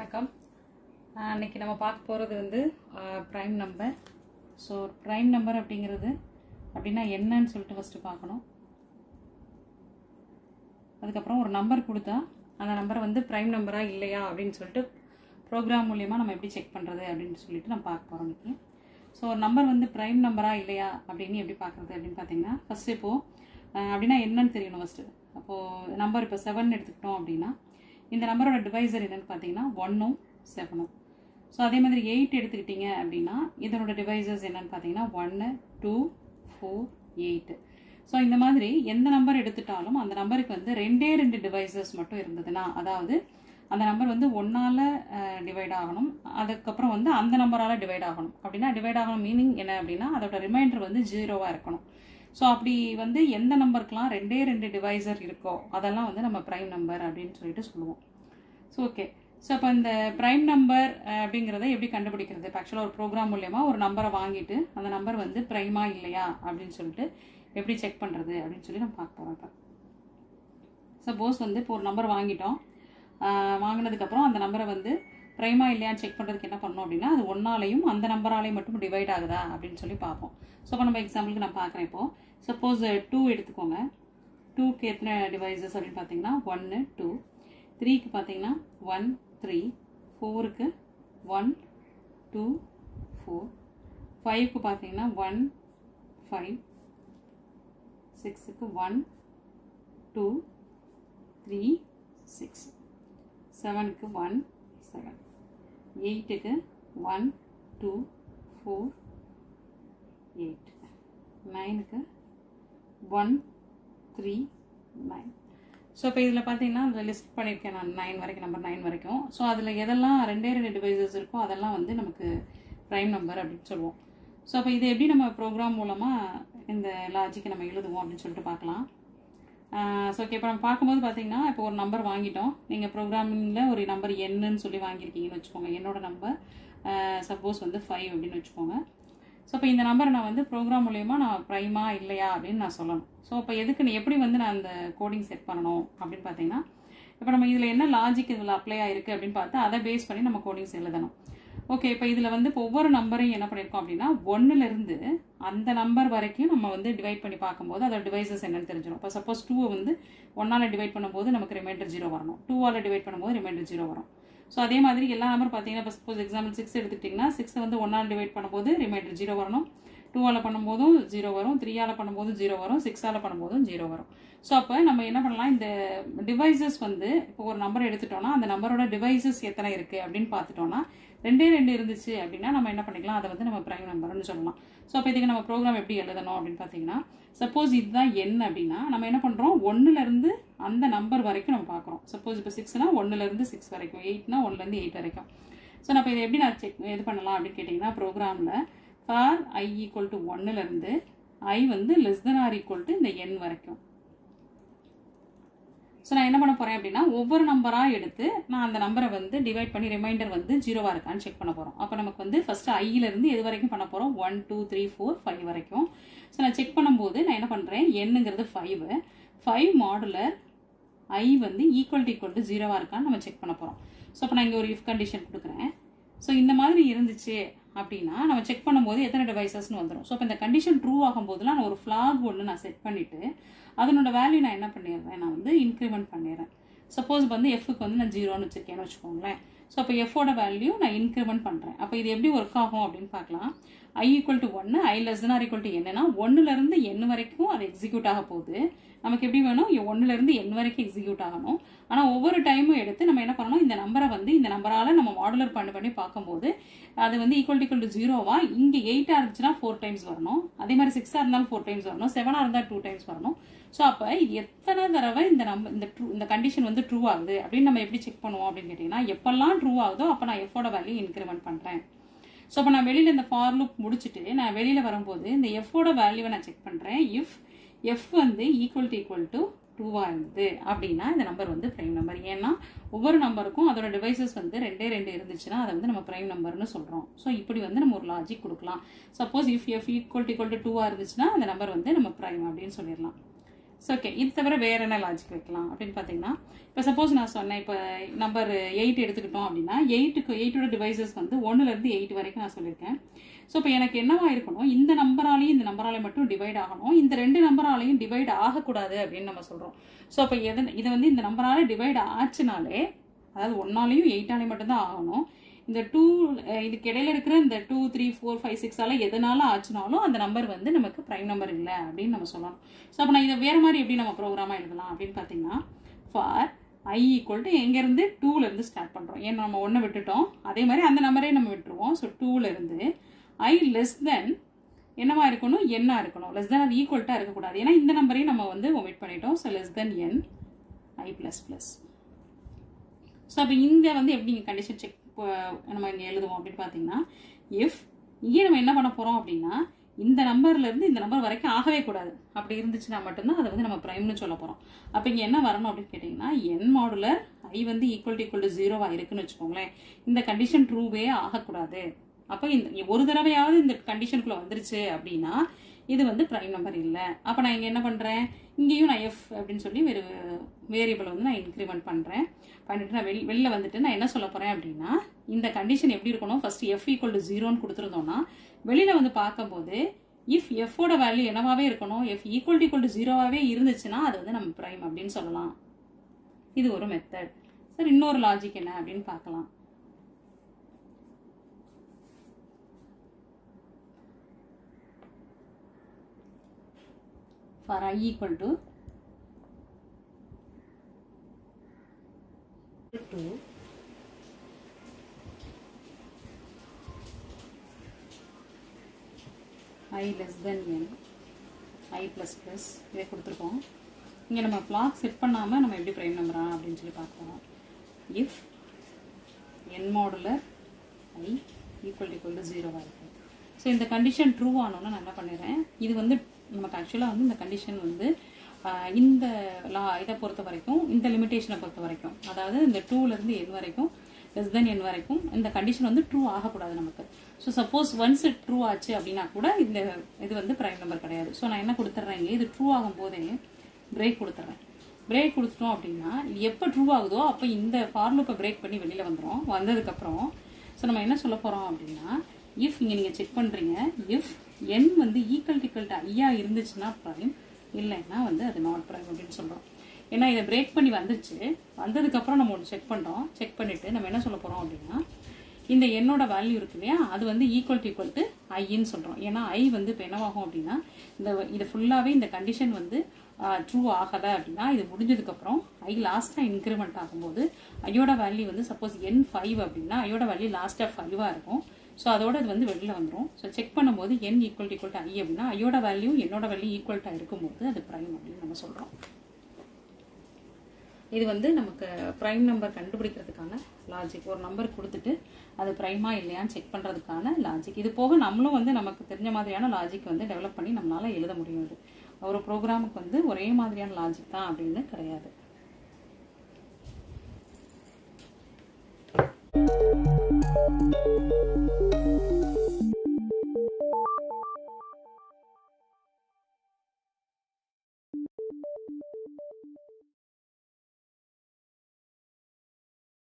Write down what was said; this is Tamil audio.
வணக்கம் ஆஹ் இன்னைக்கு நம்ம பார்க்க போகிறது வந்து prime number so prime number அப்படிங்கிறது அப்படின்னா என்னன்னு சொல்லிட்டு ஃபஸ்ட்டு பார்க்கணும் அதுக்கப்புறம் ஒரு நம்பர் கொடுத்தா அந்த நம்பரை வந்து ப்ரைம் நம்பரா இல்லையா அப்படின்னு சொல்லிட்டு ப்ரோக்ராம் மூலியமாக நம்ம எப்படி செக் பண்ணுறது அப்படின்னு சொல்லிட்டு நம்ம பார்க்க போகிறோம் இன்னைக்கு ஸோ ஒரு நம்பர் வந்து ப்ரைம் நம்பரா இல்லையா அப்படின்னு எப்படி பார்க்குறது அப்படின்னு பார்த்தீங்கன்னா ஃபஸ்ட்டு இப்போது அப்படின்னா என்னன்னு தெரியணும் ஃபஸ்ட்டு அப்போது நம்பர் இப்போ செவன் எடுத்துக்கிட்டோம் அப்படின்னா இந்த நம்பரோட டிவைசர் என்னன்னு பார்த்தீங்கன்னா ஒன்னும் செவனும் ஸோ அதே மாதிரி எயிட் எடுத்துக்கிட்டீங்க அப்படின்னா இதனோட டிவைசர்ஸ் என்னன்னு பார்த்தீங்கன்னா ஒன்று டூ ஃபோர் எயிட்டு ஸோ இந்த மாதிரி எந்த நம்பர் எடுத்துட்டாலும் அந்த நம்பருக்கு வந்து ரெண்டே ரெண்டு டிவைசஸ் மட்டும் இருந்ததுன்னா அதாவது அந்த நம்பர் வந்து ஒன்றால் டிவைட் ஆகணும் அதுக்கப்புறம் வந்து அந்த நம்பரால் டிவைட் ஆகணும் அப்படின்னா டிவைட் ஆகணும் மீனிங் என்ன அப்படின்னா அதோட ரிமைண்டர் வந்து ஜீரோவாக இருக்கணும் ஸோ அப்படி வந்து எந்த நம்பருக்கெலாம் ரெண்டே ரெண்டு டிவைசர் இருக்கோ அதெல்லாம் வந்து நம்ம ப்ரைம் நம்பர் அப்படின்னு சொல்லிட்டு சொல்லுவோம் ஸோ ஓகே ஸோ அப்போ இந்த ப்ரைம் நம்பர் அப்படிங்கிறத எப்படி கண்டுபிடிக்கிறது இப்போ ஆக்சுவலாக ஒரு ப்ரோக்ராம் மூலயமா ஒரு நம்பரை வாங்கிட்டு அந்த நம்பர் வந்து ப்ரைமா இல்லையா அப்படின்னு சொல்லிட்டு எப்படி செக் பண்ணுறது அப்படின்னு சொல்லி நம்ம பார்க்க போகிறோம் இப்போ சப்போஸ் வந்து இப்போ ஒரு நம்பர் வாங்கிட்டோம் ஆஹ் வாங்கினதுக்கப்புறம் அந்த நம்பரை வந்து ப்ரைமா இல்லையான்னு செக் பண்ணுறதுக்கு என்ன பண்ணோம் அப்படின்னா அது ஒன்னாலையும் அந்த நம்பராலையும் மட்டும் டிவைட் ஆகுதா அப்படின்னு சொல்லி பார்ப்போம் ஸோ இப்போ நம்ம எக்ஸாம்பிளுக்கு நான் பார்க்குறேன் இப்போ சப்போஸ் டூ எடுத்துக்கோங்க டூக்கு எத்தனை டிவைசஸ் அப்படின்னு பார்த்தீங்கன்னா ஒன்று டூ த்ரீக்கு பார்த்தீங்கன்னா ஒன் த்ரீ ஃபோருக்கு ஒன் டூ ஃபோர் ஃபைவ்க்கு பார்த்தீங்கன்னா ஒன் ஃபைவ் சிக்ஸுக்கு ஒன் டூ த்ரீ சிக்ஸ் செவனுக்கு ஒன் செவன் எயிட்டுக்கு ஒன் டூ ஃபோர் எயிட் நைனுக்கு ஒன் த்ரீ நைன் ஸோ இப்போ இதில் பார்த்தீங்கன்னா அதில் லிஸ்ட் பண்ணியிருக்கேன் நான் நைன் வரைக்கும் நம்பர் நைன் வரைக்கும் ஸோ அதில் எதெல்லாம் ரெண்டே ரெண்டு டிவைசஸ் இருக்கோ அதெல்லாம் வந்து நமக்கு ப்ரைம் நம்பர் அப்படின்னு சொல்லுவோம் ஸோ அப்போ இதை எப்படி நம்ம ப்ரோக்ராம் மூலமாக இந்த லாஜிக்கை நம்ம எழுதுவோம் அப்படின்னு சொல்லிட்டு பார்க்கலாம் ஸோ ஓகே இப்போ நம்ம பார்க்கும்போது பார்த்தீங்கன்னா இப்போ ஒரு நம்பர் வாங்கிட்டோம் நீங்கள் ப்ரோக்ராமிங்கில் ஒரு நம்பர் என்னன்னு சொல்லி வாங்கியிருக்கீங்கன்னு வச்சுக்கோங்க என்னோட நம்பர் சப்போஸ் வந்து ஃபைவ் அப்படின்னு வச்சுக்கோங்க ஸோ இப்போ இந்த நம்பரை நான் வந்து ப்ரோக்ராம் மூலயமா நான் ப்ரைமா இல்லையா அப்படின்னு நான் சொல்லணும் ஸோ இப்போ எதுக்கு நீ எப்படி வந்து நான் அந்த கோடிங் செட் பண்ணணும் அப்படின்னு பார்த்தீங்கன்னா இப்போ நம்ம இதில் என்ன லாஜிக் இதில் அப்ளை ஆயிருக்கு அப்படின்னு பார்த்தா அதை பேஸ் பண்ணி நம்ம கோடிங்ஸ் எழுதணும் ஓகே இப்போ இதில் வந்து இப்போ ஒவ்வொரு நம்பரையும் என்ன பண்ணியிருக்கோம் அப்படின்னா ஒன்றுலேருந்து அந்த நம்பர் வரைக்கும் நம்ம வந்து டிவைட் பண்ணி பார்க்கும்போது அதோட டிவைசஸ் என்னன்னு தெரிஞ்சிடும் இப்போ சப்போஸ் டூவை வந்து ஒன்னால் டிவைட் பண்ணும்போது நமக்கு ரிமைண்டர் ஜீரோ வரணும் டூவால் டிவைட் பண்ணும்போது ரிமைண்டர் ஜீரோ வரும் ஸோ அதே மாதிரி எல்லா நம்பர் பார்த்தீங்கன்னா இப்போ சப்போஸ் எக்ஸாம்பிள் சிக்ஸ் எடுத்துக்கிட்டிங்கன்னா சிக்ஸை வந்து ஒன்னால் டிவைட் பண்ணும்போது ரிமைண்டர் ஜீரோ வரணும் டூவால் பண்ணும்போதும் ஜீரோ வரும் த்ரீயால் பண்ணும்போதும் ஜீரோ வரும் சிக்ஸால் பண்ணும்போதும் ஜீரோ வரும் ஸோ அப்போ நம்ம என்ன பண்ணலாம் இந்த டிவைசஸ் வந்து இப்போ ஒரு நம்பர் எடுத்துட்டோம்னா அந்த நம்பரோட டிவைசஸ் எத்தனை இருக்குது அப்படின்னு பார்த்துட்டோம்னா ரெண்டே ரெண்டு இருந்துச்சு அப்படின்னா நம்ம என்ன பண்ணிக்கலாம் அதை வந்து நம்ம ப்ரைம் நம்பர்னு சொல்லலாம் ஸோ அப்போ இதுக்கு நம்ம ப்ரோக்ராம் எப்படி எழுதணும் அப்படின்னு பார்த்தீங்கன்னா சப்போஸ் இதுதான் என் அப்படின்னா நம்ம என்ன பண்ணுறோம் ஒன்றுலேருந்து அந்த நம்பர் வரைக்கும் நம்ம பார்க்குறோம் சப்போஸ் இப்போ சிக்ஸ்னா ஒன்றுலேருந்து சிக்ஸ் வரைக்கும் எயிட்னா ஒன்றுலேருந்து எயிட் வரைக்கும் ஸோ நம்ம இதை எப்படி நான் செக் இது பண்ணலாம் அப்படின்னு கேட்டிங்கன்னா ப்ரோக்ராமில் ஃபார் ஐ ஈக்குவல் டு ஒன்னுலேருந்து ஐ வந்து less than or equal to இந்த என் வரைக்கும் ஸோ நான் என்ன பண்ண போகிறேன் அப்படின்னா ஒவ்வொரு நம்பராக எடுத்து நான் அந்த நம்பரை வந்து டிவைட் பண்ணி ரிமைண்டர் வந்து ஜீரோவாக இருக்கான்னு செக் பண்ண போகிறோம் அப்போ நமக்கு வந்து ஃபஸ்ட்டு ஐயிலேருந்து எது வரைக்கும் பண்ண போகிறோம் one two three four five வரைக்கும் ஸோ நான் செக் பண்ணும்போது நான் என்ன பண்ணுறேன் என்னங்கிறது ஃபைவ் ஃபைவ் மாடுலர் ஐ வந்து ஈக்குவல் டு ஈக்குவல் டு ஜீரோவாக இருக்கான்னு நம்ம செக் பண்ண போகிறோம் ஸோ அப்போ நான் இங்கே ஒரு இஃப் கண்டிஷன் கொடுக்குறேன் ஸோ இந்த மாதிரி இருந்துச்சு அப்படின்னா நம்ம செக் பண்ணும்போது எத்தனை டிவைசஸ்னு வந்துடும் ஸோ இப்போ இந்த கண்டிஷன் ட்ரூ ஆகும்போதுலாம் நான் ஒரு ஃப்ளாக் ஒன்று நான் செட் பண்ணிவிட்டு அதனோட வேல்யூ நான் என்ன பண்ணிடுறேன் நான் வந்து இன்க்ரிமெண்ட் பண்ணிடுறேன் சப்போஸ் வந்து எஃப்க்கு வந்து நான் ஜீரோன்னு வச்சுருக்கேன்னு வச்சுக்கோங்களேன் ஸோ அப்போ எஃபோட வேல்யூ நான் இன்க்ரிமெண்ட் பண்ணுறேன் அப்போ இது எப்படி ஒர்க் ஆகும் அப்படின்னு பார்க்கலாம் ஐ ஈக்குவல் டு ஒன்று I less or equal to என்னன்னா ஒன்றுலேருந்து என் வரைக்கும் அது எக்ஸிக்யூட் ஆக போகுது நமக்கு எப்படி வேணும் ஒன்றுலேருந்து என் வரைக்கும் எக்ஸிக்யூட் ஆகணும் ஆனால் ஒவ்வொரு டைமும் எடுத்து நம்ம என்ன பண்ணணும் இந்த நம்பரை வந்து இந்த நம்பரால் நம்ம மாடுலர் பண்ணி பண்ணி பார்க்கும்போது அது வந்து ஈக்குவல் ஈக்குவல் டு ஜீரோவா இங்கே எயிட்டாக இருந்துச்சுன்னா ஃபோர் டைம்ஸ் வரணும் அதே மாதிரி சிக்ஸாக இருந்தாலும் ஃபோர் டைம்ஸ் வரணும் செவனாக இருந்தால் டூ டைம்ஸ் வரணும் ஸோ அப்போ இது எத்தனை தடவை இந்த நம்ப இந்த ட்ரூ இந்த கண்டிஷன் வந்து ட்ரூ ஆகுது அப்படின்னு நம்ம எப்படி செக் பண்ணுவோம் அப்படின்னு கேட்டிங்கன்னா எப்பெல்லாம் ட்ரூ ஆகுதோ அப்போ நான் எஃபோட வேல்யூ இன்க்ரிமெண்ட் பண்ணுறேன் ஸோ அப்போ நான் வெளியில் இந்த ஃபார் லுக் முடிச்சுட்டு நான் வெளியில் வரும்போது இந்த எஃபோட வேல்யூவை நான் செக் பண்ணுறேன் இஃப் எஃப் வந்து ஈக்குவல் டு ஈக்குவல் டு டூவாக இருந்தது அப்படின்னா இந்த நம்பர் வந்து ப்ரைம் நம்பர் ஏன்னா ஒவ்வொரு நம்பருக்கும் அதோட டிவைசஸ் வந்து ரெண்டே ரெண்டு இருந்துச்சுன்னா அதை வந்து நம்ம ப்ரைம் நம்பர்னு சொல்கிறோம் ஸோ இப்படி வந்து நம்ம ஒரு லாஜிக் கொடுக்கலாம் suppose if F equal to equal to டூவாக இருந்துச்சுன்னா அந்த நம்பர் வந்து நம்ம ப்ரைம் அப்படின்னு சொல்லிடலாம் ஸோ ஓகே இது தவிர வேற என்ன லாஜிக் வைக்கலாம் அப்படின்னு பார்த்தீங்கன்னா இப்போ சப்போஸ் நான் சொன்னேன் இப்போ நம்பர் எயிட் எடுத்துக்கிட்டோம் அப்படின்னா எயிட்டுக்கு எயிட்டோட டிவைசஸ் வந்து ஒன்றுலேருந்து எயிட் வரைக்கும் நான் சொல்லியிருக்கேன் ஸோ இப்போ எனக்கு என்னவா இருக்கணும் இந்த நம்பராலையும் இந்த நம்பராலையும் மட்டும் டிவைட் ஆகணும் இந்த ரெண்டு நம்பராலையும் டிவைட் ஆகக்கூடாது அப்படின்னு நம்ம சொல்கிறோம் ஸோ அப்போ எது இது வந்து இந்த நம்பரால டிவைட் ஆச்சுனாலே அதாவது ஒன்னாலையும் எயிட்டாலையும் மட்டும்தான் ஆகணும் இந்த டூ இதுக்கு இடையில இருக்கிற இந்த டூ த்ரீ ஃபோர் ஃபைவ் சிக்ஸால எதனால ஆச்சுனாலும் அந்த நம்பர் வந்து நமக்கு ப்ரைம் நம்பர் இல்லை அப்படின்னு நம்ம சொல்லணும் ஸோ அப்போ நான் இதை வேற மாதிரி எப்படி நம்ம ப்ரோக்ராமாக எழுதலாம் அப்படின்னு பார்த்தீங்கன்னா ஃபார் ஐ ஈக்குவல் டு எங்கேருந்து டூலேருந்து ஸ்டார்ட் பண்ணுறோம் ஏன்னா நம்ம ஒன்று விட்டுட்டோம் அதே மாதிரி அந்த நம்பரே நம்ம விட்டுருவோம் ஸோ டூலேருந்து ஐ லெஸ் தென் என்னவா இருக்கணும் என்னா இருக்கணும் லெஸ் தென் அது ஈக்குவல்ட்டாக இருக்கக்கூடாது ஏன்னா இந்த நம்பரையும் நம்ம வந்து ஒமிட் பண்ணிட்டோம் so less than N I plus plus so அப்போ இங்கே வந்து எப்படி நீங்கள் கண்டிஷன் செக் நம்ம இங்கே எழுதுவோம் அப்படின்னு பார்த்தீங்கன்னா இஃப் இங்கே நம்ம என்ன பண்ண போகிறோம் அப்படின்னா இந்த நம்பர்லேருந்து இந்த நம்பர் வரைக்கும் ஆகவே கூடாது அப்படி இருந்துச்சுன்னா மட்டும்தான் அதை வந்து நம்ம ப்ரைம்னு சொல்ல போகிறோம் அப்போ இங்கே என்ன வரணும் அப்படின்னு கேட்டிங்கன்னா என் மாடுலர் ஐ வந்து ஈக்குவல் டு ஈக்குவல் டு ஜீரோவாக இருக்குன்னு வச்சுக்கோங்களேன் இந்த கண்டிஷன் ட்ரூவே ஆகக்கூடாது அப்போ இந்த ஒரு தடவையாவது இந்த கண்டிஷனுக்குள்ளே வந்துருச்சு அப்படின்னா இது வந்து ப்ரைம் நம்பர் இல்லை அப்போ நான் இங்கே என்ன பண்ணுறேன் இங்கேயும் நான் எஃப் அப்படின்னு சொல்லி வேறு வேரியபிள் வந்து நான் இன்க்ரிமெண்ட் பண்ணுறேன் பண்ணிட்டு நான் வெளி வெளில வந்துட்டு நான் என்ன சொல்ல போகிறேன் அப்படின்னா இந்த கண்டிஷன் எப்படி இருக்கணும் ஃபர்ஸ்ட் எஃப் ஈக்குவல் டு ஜீரோன்னு கொடுத்துருந்தோம்னா வெளியில் வந்து பார்க்கும்போது இஃப் எஃபோட வேல்யூ என்னவாவே இருக்கணும் F equal to equal to ஜீரோவாகவே இருந்துச்சுன்னா அது வந்து நம்ம ப்ரைம் அப்படின்னு சொல்லலாம் இது ஒரு மெத்தட் சார் இன்னொரு லாஜிக் என்ன அப்படின்னு பார்க்கலாம் for i equal to 2 i less than n i plus plus இதை கொடுத்துருக்கோம் இங்கே நம்ம பிளாக் செட் பண்ணாமல் நம்ம எப்படி ப்ரைம் நம்பரா அப்படின்னு சொல்லி பார்க்கலாம் if N modular I equal equal to ஜீரோவாக இருக்குது ஸோ இந்த கண்டிஷன் ட்ரூ ஆனோன்னு நான் என்ன பண்ணிடுறேன் இது வந்து நமக்கு ஆக்சுவலாக வந்து இந்த கண்டிஷன் வந்து இந்த லா இதை பொறுத்த வரைக்கும் இந்த லிமிட்டேஷனை பொறுத்த வரைக்கும் அதாவது இந்த டூலேருந்து என் வரைக்கும் லெஸ் தென் என் வரைக்கும் இந்த கண்டிஷன் வந்து ட்ரூ ஆகக்கூடாது நமக்கு so suppose once it true ஆச்சு அப்படின்னா கூட இந்த இது வந்து ப்ரைம் நம்பர் கிடையாது ஸோ நான் என்ன கொடுத்துட்றேன் இங்கே இது ட்ரூ ஆகும் போதே பிரேக் கொடுத்துட்றேன் பிரேக் கொடுத்துட்டோம் அப்படின்னா இது எப்போ ட்ரூ ஆகுதோ அப்போ இந்த ஃபார்லுப்பை பிரேக் பண்ணி வெளியில் வந்துடும் வந்ததுக்கப்புறம் ஸோ நம்ம என்ன சொல்ல போகிறோம் அப்படின்னா இஃப் இங்கே நீங்கள் செக் பண்ணுறீங்க இஃப் என் வந்து ஈக்குவல் ஈக்குவல் டு ஐயா இருந்துச்சுன்னா ப்ரைம் இல்லைன்னா வந்து அது நாட் ப்ரைம் அப்படின்னு சொல்கிறோம் ஏன்னா இதை பிரேக் பண்ணி வந்துச்சு வந்ததுக்கப்புறம் நம்ம ஒன்று செக் பண்ணுறோம் செக் பண்ணிவிட்டு நம்ம என்ன சொல்ல போகிறோம் அப்படின்னா இந்த என்னோட வேல்யூ இருக்கு இல்லையா அது வந்து ஈக்குவல் டு ஈக்குவல் டு ஐன்னு சொல்கிறோம் ஏன்னா ஐ வந்து இப்போ என்னவாகும் அப்படின்னா இந்த இது ஃபுல்லாகவே இந்த கண்டிஷன் வந்து ட்ரூ ஆகலை அப்படின்னா இது முடிஞ்சதுக்கப்புறம் ஐ லாஸ்ட்டாக இன்க்ரிமெண்ட் ஆகும்போது ஐயோட வேல்யூ வந்து சப்போஸ் என் ஃபைவ் அப்படின்னா ஐயோட வேல்யூ லாஸ்ட்டாக ஃபைவாக இருக்கும் ஸோ அதோட இது வந்து வெளியில் வந்துடும் ஸோ செக் பண்ணும்போது N equal equal to I அப்படின்னா ஐயோட வேல்யூ என்னோட வேல்யூ ஈக்குவல்ட்டாக இருக்கும்போது அது ப்ரைம் அப்படின்னு நம்ம சொல்கிறோம் இது வந்து நமக்கு ப்ரைம் நம்பர் கண்டுபிடிக்கிறதுக்கான லாஜிக் ஒரு நம்பர் கொடுத்துட்டு அது ப்ரைமா இல்லையான்னு செக் பண்ணுறதுக்கான லாஜிக் இது போக நம்மளும் வந்து நமக்கு தெரிஞ்ச மாதிரியான லாஜிக் வந்து டெவலப் பண்ணி நம்மளால் எழுத முடியும் இது ஒரு ப்ரோக்ராமுக்கு வந்து ஒரே மாதிரியான லாஜிக் தான் அப்படின்னு கிடையாது Thank you.